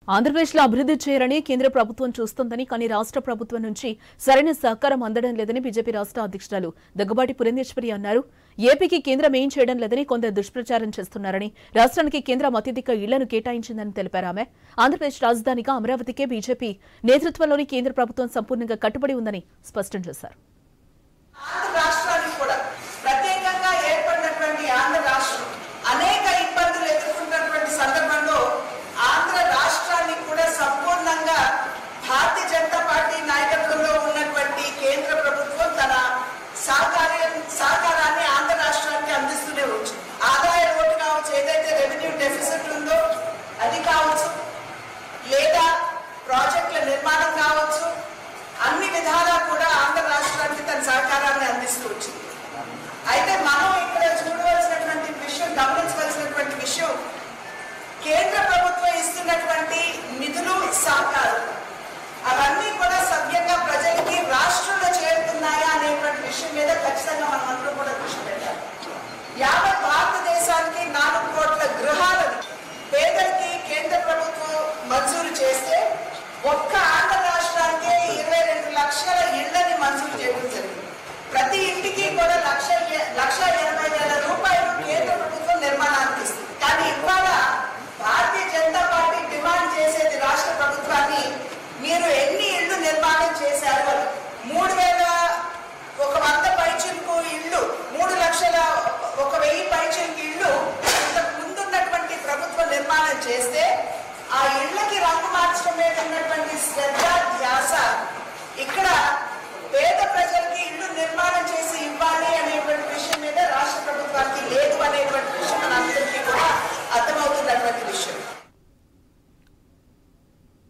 ఆంధ్రప్రదేశ్లో అభివృద్ధి చేయాలని కేంద్ర ప్రభుత్వం చూస్తోందని కానీ రాష్ట్ర ప్రభుత్వం నుంచి సరైన సహకారం అందడం లేదని బీజేపీ రాష్ట్ర అధ్యక్షురాలు దగ్గుబాటి పురంధేశ్వరి అన్నారు ఏపీకి కేంద్రం ఏం చేయడం లేదని కొందరు దుష్ప్రచారం చేస్తున్నారని రాష్ట్రానికి కేంద్రం అత్యధిక ఇళ్లను కేటాయించిందని తెలిపారు ఆమె ఆంధ్రప్రదేశ్ రాజధానిగా అమరావతికే బీజేపీ నేతృత్వంలోని కేంద్ర ప్రభుత్వం సంపూర్ణంగా కట్టుబడి ఉందని స్పష్టం చేశారు ఆంధ్ర రాష్ట్రానికి కూడా ప్రత్యేకంగా ఏర్పడినటువంటి ఆంధ్ర రాష్ట్రం అనేక ఇబ్బందులు ఎదుర్కొంటున్నటువంటి సందర్భంలో ఆంధ్ర రాష్ట్రాన్ని కూడా సంపూర్ణంగా భారతీయ జనతా పార్టీ నాయకత్వంలో ఉన్నటువంటి కేంద్ర ప్రభుత్వం తన సహకార్యం సహకారాన్ని ఆంధ్ర రాష్ట్రానికి అందిస్తూనే వచ్చు ఆదాయ లోటు కావచ్చు ఏదైతే రెవెన్యూ డెఫిసిట్ ఉందో అది కావచ్చు లేదా ప్రాజెక్టుల నిర్మాణం కావచ్చు అన్ని విధాలా కూడా ఆంధ్ర రాష్ట్రానికి తన సహకారాన్ని అందిస్తూ వచ్చింది అయితే మనం ఇక్కడ చూడవలసినటువంటి విషయం గమనించవలసినటువంటి విషయం కేంద్ర ప్రభుత్వం ఇస్తున్నటువంటి నిధులు సహకారం అవన్నీ కూడా సవ్యంగా ప్రజలకి రాష్ట్రంలో చేరుతున్నాయా అనేటువంటి విషయం మీద ఖచ్చితంగా మనం అందరూ కూడా దృష్టి పెట్టాలి యావత్ భారతదేశానికి నాలుగు కోట్ల గృహాలను పేదలకి కేంద్ర ప్రభుత్వం మంజూరు చేస్తే ఒక్క ఆంధ్ర రాష్ట్రానికే ఇరవై రెండు లక్షల ఇళ్లని మంజూరు చేయడం జరిగింది ప్రతి ఇంటికి కూడా లక్ష ఎ- లక్ష ఎనభై వేల రూపాయలు కేంద్ర ప్రభుత్వం నిర్మాణానికి ఇస్తుంది కానీ ఇవాళ భారతీయ జనతా పార్టీ డిమాండ్ చేసేది రాష్ట్ర ప్రభుత్వాన్ని మీరు ఎన్ని ఇళ్లు నిర్మాణం చేశారు అని మూడు వేల ఒక వంద పైచిలకు ఇళ్ళు మూడు లక్షల ఒక వెయ్యి పైచిలకు ఇళ్ళు ఇంతకు ముందున్నటువంటి ప్రభుత్వం నిర్మాణం చేస్తే ఆ ఇళ్ళకి రంగు మార్చడం మీద ఉన్నటువంటి శ్రద్ధ ధ్యాస ఇక్కడ పేద ప్రజలకి ఇల్లు నిర్మాణం చేసి ఇవ్వాలి అనేటువంటి విషయం మీద రాష్ట్ర ప్రభుత్వానికి లేదు అనేటువంటి విషయం మనందరికీ కూడా అర్థమవుతున్నటువంటి విషయం